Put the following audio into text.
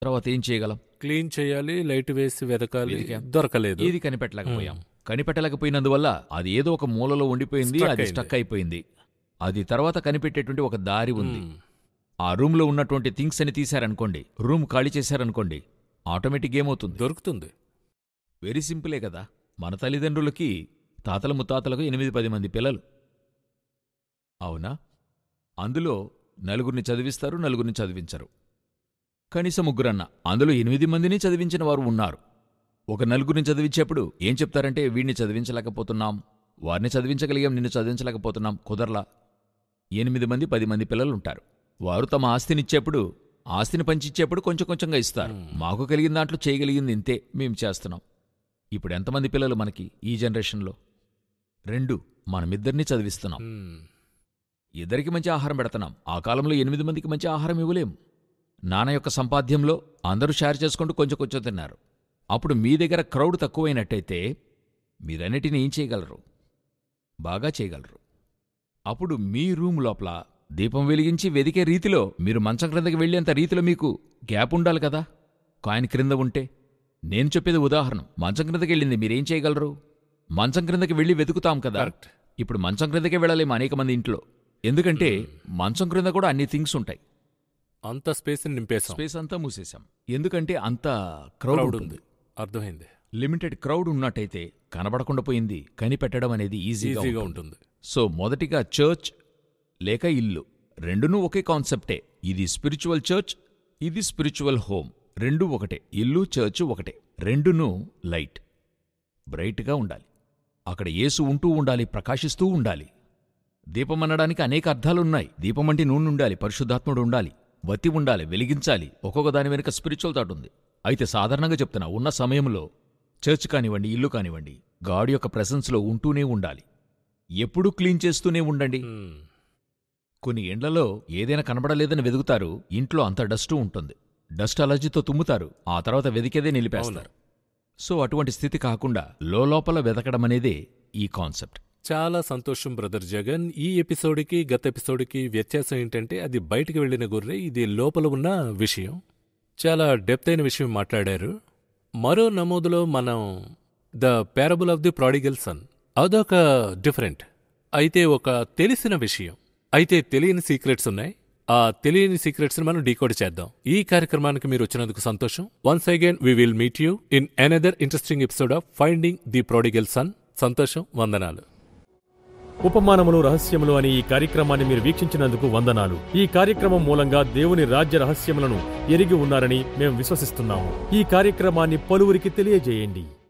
తర్వాత ఏం చేయగలం క్లీన్ చేయాలి లైట్ వేసి వెతకాలి వెతికాం. దొరకలేదు ఏది కనిపెట్టలేకపోయాం కనిపెట్టలేకపోయినందువల్ల అది ఏదో ఒక మూలలో ఉండిపోయింది Stuck అది అయింది. స్టక్ అయిపోయింది అది తర్వాత కనిపెట్టేటువంటి ఒక దారి ఉంది మ్మ్. ఆ రూమ్లో ఉన్నటువంటి థింగ్స్ అని తీశారనుకోండి రూమ్ ఖాళీ చేశారనుకోండి ఆటోమేటిక్ ఏమవుతుంది దొరుకుతుంది వెరీ సింపులే కదా మన తల్లిదండ్రులకి తాతల ముత్తాతలకు ఎనిమిది పది మంది పిల్లలు అవునా అందులో నలుగురిని చదివిస్తారు నలుగురిని చదివించరు కనీసం ముగ్గురన్న అందులో ఎనిమిది మందిని చదివించిన వారు ఉన్నారు ఒక నలుగురిని చదివించేప్పుడు ఏం చెప్తారంటే వీడిని చదివించలేకపోతున్నాం వారిని చదివించగలిగాం నిన్ను చదివించలేకపోతున్నాం కుదరలా ఎనిమిది మంది పది మంది పిల్లలు ఉంటారు వారు తమ ఆస్తినిచ్చేప్పుడు ఆస్తిని పంచిచ్చేప్పుడు కొంచెం కొంచెంగా ఇస్తారు మాకు కలిగిన దాంట్లో చేయగలిగింది ఇంతే మేం చేస్తున్నాం ఇప్పుడు ఎంతమంది పిల్లలు మనకి ఈ జనరేషన్లో రెండు మనమిద్దరినీ చదివిస్తున్నాం మ్మ్. ఇద్దరికి మంచి ఆహారం పెడుతున్నాం ఆ కాలంలో ఎనిమిది మందికి మంచి ఆహారం ఇవ్వలేం నాన్న యొక్క సంపాద్యంలో అందరూ షేర్ చేసుకుంటూ కొంచెం కొంచెం తిన్నారు అప్పుడు మీ దగ్గర క్రౌడ్ తక్కువైనట్టయితే మీరన్నిటిని ఏం చేయగలరు బాగా చేయగలరు అప్పుడు మీ రూమ్ లోపల దీపం వెలిగించి వెదికే రీతిలో మీరు మంచం క్రిందకి వెళ్ళేంత రీతిలో మీకు గ్యాప్ ఉండాలి కదా కాయిన్ క్రింద ఉంటే నేను చెప్పేది ఉదాహరణ మంచం క్రిందకి వెళ్ళింది మీరేం చేయగలరు మంచం క్రిందకి వెళ్ళి వెతుకుతాం కదా కరెక్ట్ ఇప్పుడు మంచం క్రిందకే వెళ్ళలేము అనేక మంది ఇంట్లో ఎందుకంటే మంచం క్రింద కూడా అన్ని థింగ్స్ ఉంటాయి అంత స్పేస్ నింపేసాం స్పేస్ అంతా మూసేశాం ఎందుకంటే అంత క్రౌడ్ క్రౌడ్ ఉంటుంది ఉంది అర్థమైంది లిమిటెడ్ క్రౌడ్ ఉన్నట్టయితే కనబడకుండా పోయింది కనిపెట్టడం అనేది ఈజీగా ఈజీగా ఉంటుంది ఉంటుంది సో మొదటిగా చర్చ్ లేక ఇల్లు రెండునూ ఒకే కాన్సెప్టే ఇది స్పిరిచువల్ చర్చ్ ఇది స్పిరిచువల్ హోమ్ రెండు ఒకటే ఇల్లు చర్చ్ ఒకటే రెండునూ లైట్ బ్రైట్గా ఉండాలి అక్కడ యేసు ఉంటూ ఉండాలి ప్రకాశిస్తూ ఉండాలి దీపం అనడానికి అనేక అర్థాలున్నాయి దీపం అంటే నూనె ఉండాలి పరిశుద్ధాత్ముడు ఉండాలి వత్తి ఉండాలి వెలిగించాలి ఒక్కొక్క దాని వెనుక స్పిరిచువల్ థాట్ ఉంది అయితే సాధారణంగా చెప్తున్నా ఉన్న సమయంలో చర్చ్ కానివ్వండి ఇల్లు కానివ్వండి గాడ్ యొక్క ప్రెసెన్స్లో ఉంటూనే ఉండాలి ఎప్పుడూ క్లీన్ చేస్తూనే ఉండండి మ్మ్. కొన్ని ఎండ్లలో ఏదైనా కనబడలేదని వెదుగుతారు ఇంట్లో అంత డస్టు ఉంటుంది డస్ట్ అలర్జీతో తుమ్ముతారు ఆ తర్వాత వెదికేదే నిలిపేస్తారు సో అటువంటి స్థితి కాకుండా లోపల వెతకడమనేదే ఈ కాన్సెప్ట్ చాలా సంతోషం బ్రదర్ జగన్ ఈ ఎపిసోడ్కి గత ఎపిసోడ్కి వ్యత్యాసం ఏంటంటే అది బయటికి వెళ్ళిన గొర్రె ఇది లోపల ఉన్న విషయం చాలా డెప్త్ అయిన విషయం మాట్లాడారు మరో నమోదులో మనం the parable of the prodigal son అదొక డిఫరెంట్ అయితే ఒక తెలిసిన విషయం అయితే తెలియని సీక్రెట్స్ ఉన్నాయి ఆ తెలియని సీక్రెట్స్ మనం డీకోడ్ చేద్దాం ఈ కార్యక్రమానికి మీరు వచ్చినందుకు సంతోషం once again we will meet you in another interesting episode of finding the prodigal son సంతోషం వందనాలు ఉపమానములు రహస్యములు అనే ఈ కార్యక్రమాన్ని మీరు వీక్షించినందుకు వందనాలు ఈ కార్యక్రమం మూలంగా దేవుని రాజ్య రహస్యములను ఎరిగి ఉన్నారని మేము విశ్వసిస్తున్నాము ఈ కార్యక్రమాన్ని పలువురికి తెలియజేయండి